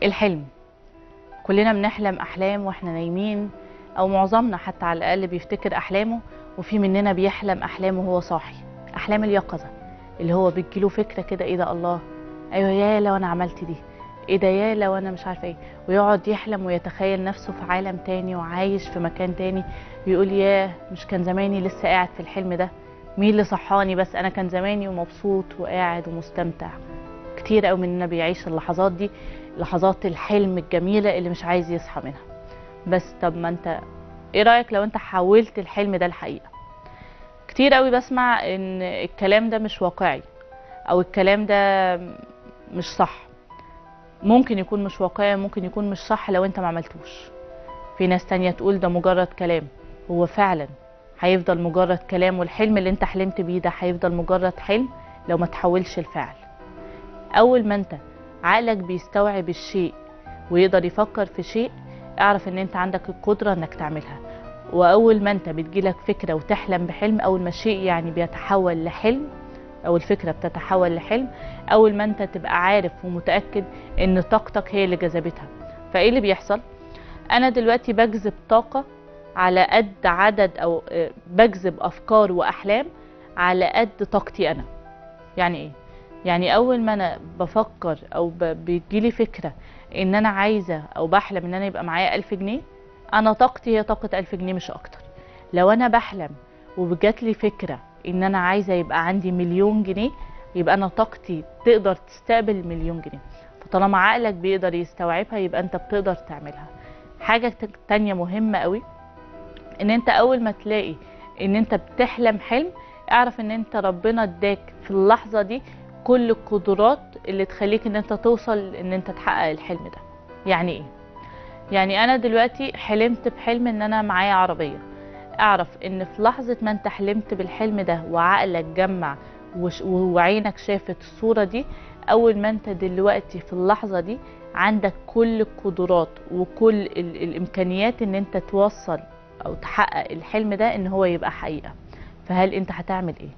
الحلم كلنا بنحلم احلام واحنا نايمين او معظمنا حتى على الاقل بيفتكر احلامه وفي مننا بيحلم احلامه وهو صاحي احلام اليقظه اللي هو بتجيله فكره كده ايه ده الله ايوه يا لو انا عملت دي ايه ده يا لو انا مش عارفه ايه ويقعد يحلم ويتخيل نفسه في عالم تاني وعايش في مكان تاني ويقول ياه مش كان زماني لسه قاعد في الحلم ده مين اللي صحاني بس انا كان زماني ومبسوط وقاعد ومستمتع كتير قوي مننا بيعيش اللحظات دي لحظات الحلم الجميله اللي مش عايز يصحى منها بس طب ما انت ايه رايك لو انت حولت الحلم ده الحقيقه كتير قوي بسمع ان الكلام ده مش واقعي او الكلام ده مش صح ممكن يكون مش واقعي ممكن يكون مش صح لو انت ما عملتوش في ناس تانية تقول ده مجرد كلام هو فعلا هيفضل مجرد كلام والحلم اللي انت حلمت بيه ده هيفضل مجرد حلم لو ما تحولش الفعل اول ما انت عقلك بيستوعب الشيء ويقدر يفكر في شيء اعرف ان انت عندك القدرة انك تعملها واول ما انت بتجيلك فكرة وتحلم بحلم اول ما الشيء يعني بيتحول لحلم او الفكرة بتتحول لحلم اول ما انت تبقى عارف ومتأكد ان طاقتك هي اللي جذبتها فايه اللي بيحصل انا دلوقتي بجذب طاقة على قد عدد او آه، بجذب افكار واحلام على قد طاقتي انا يعني ايه يعني اول ما انا بفكر او ب- بتجيلي فكره ان انا عايزه او بحلم ان انا يبقى معايا ألف جنيه انا طاقتي هي طاقه ألف جنيه مش اكتر لو انا بحلم وجات لي فكره ان انا عايزه يبقى عندي مليون جنيه يبقى انا طاقتي تقدر تستقبل مليون جنيه فطالما عقلك بيقدر يستوعبها يبقى انت بتقدر تعملها حاجه ت- تانية مهمه قوي ان انت اول ما تلاقي ان انت بتحلم حلم اعرف ان انت ربنا اداك في اللحظه دي كل القدرات اللي تخليك ان انت توصل ان انت تحقق الحلم ده يعني ايه يعني انا دلوقتي حلمت بحلم ان انا معايا عربيه اعرف ان في لحظه ما انت حلمت بالحلم ده وعقلك جمع وش- وعينك شافت الصوره دي اول ما انت دلوقتي في اللحظه دي عندك كل القدرات وكل ال- الامكانيات ان انت توصل او تحقق الحلم ده ان هو يبقى حقيقه فهل انت هتعمل ايه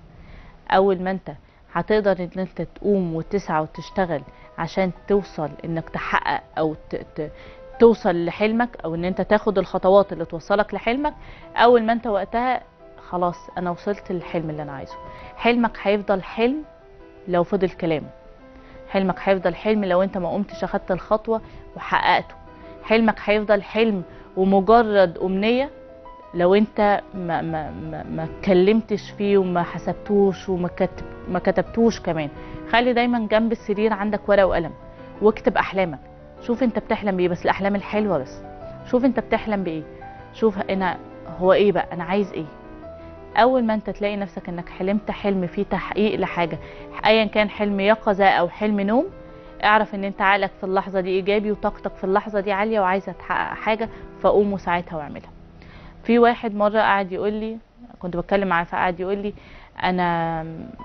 اول ما انت هتقدر ان انت تقوم وتسعى وتشتغل عشان توصل انك تحقق او ت... ت... توصل لحلمك او ان انت تاخد الخطوات اللي توصلك لحلمك اول ما انت وقتها خلاص انا وصلت للحلم اللي انا عايزه حلمك هيفضل حلم لو فضل كلام حلمك هيفضل حلم لو انت ما قمتش اخدت الخطوه وحققته حلمك هيفضل حلم ومجرد امنيه لو انت ما ما ما, ما اتكلمتش فيه وما حسبتوش وما كتب ما كتبتوش كمان خلي دايما جنب السرير عندك ورقه وقلم واكتب احلامك شوف انت بتحلم بايه بس الاحلام الحلوه بس شوف انت بتحلم بايه شوف انا هو ايه بقى انا عايز ايه اول ما انت تلاقي نفسك انك حلمت حلم فيه تحقيق لحاجه ايا كان حلم يقظه او حلم نوم اعرف ان انت عقلك في اللحظه دي ايجابي وطاقتك في اللحظه دي عاليه وعايزه تحقق حاجه فقوم وساعتها واعملها في واحد مره قاعد يقول لي كنت بتكلم معاه فقعد يقول لي انا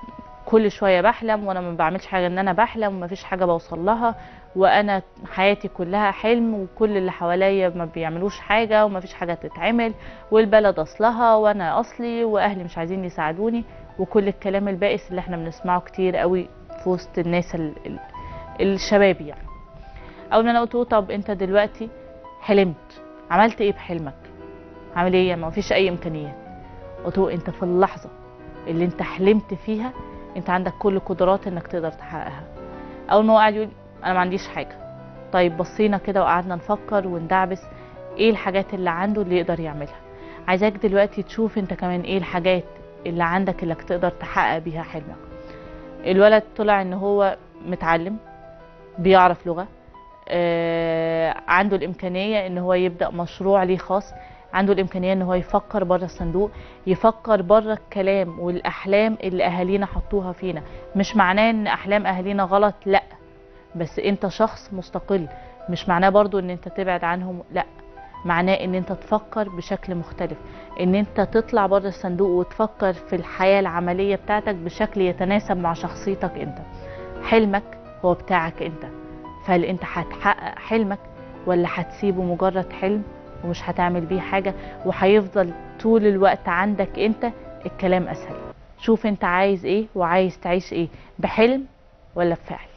كل شويه بحلم وانا ما بعملش حاجه ان انا بحلم ومفيش حاجه بوصل لها وانا حياتي كلها حلم وكل اللي حواليا ما بيعملوش حاجه ومفيش حاجه تتعمل والبلد اصلها وانا اصلي واهلي مش عايزين يساعدوني وكل الكلام البائس اللي احنا بنسمعه كتير قوي في وسط الناس ال ال الشباب يعني اول ما انا قلت له طب انت دلوقتي حلمت عملت ايه بحلمك عامل ايه ما فيش اي امكانيات قلت له انت في اللحظه اللي انت حلمت فيها انت عندك كل القدرات انك تقدر تحققها اول ما هو قاعد يقول انا ما عنديش حاجه طيب بصينا كده وقعدنا نفكر وندعبس ايه الحاجات اللي عنده اللي يقدر يعملها عايزاك دلوقتي تشوف انت كمان ايه الحاجات اللي عندك اللي تقدر تحقق بيها حلمك الولد طلع ان هو متعلم بيعرف لغه آه عنده الامكانيه ان هو يبدا مشروع ليه خاص عنده الامكانيه ان هو يفكر بره الصندوق يفكر بره الكلام والاحلام اللي اهالينا حطوها فينا مش معناه ان احلام اهالينا غلط لا بس انت شخص مستقل مش معناه برضو ان انت تبعد عنهم لا معناه ان انت تفكر بشكل مختلف ان انت تطلع بره الصندوق وتفكر في الحياه العمليه بتاعتك بشكل يتناسب مع شخصيتك انت حلمك هو بتاعك انت فهل انت هتحقق حلمك ولا هتسيبه مجرد حلم ومش هتعمل بيه حاجة وهيفضل طول الوقت عندك انت الكلام اسهل شوف انت عايز ايه وعايز تعيش ايه بحلم ولا بفعل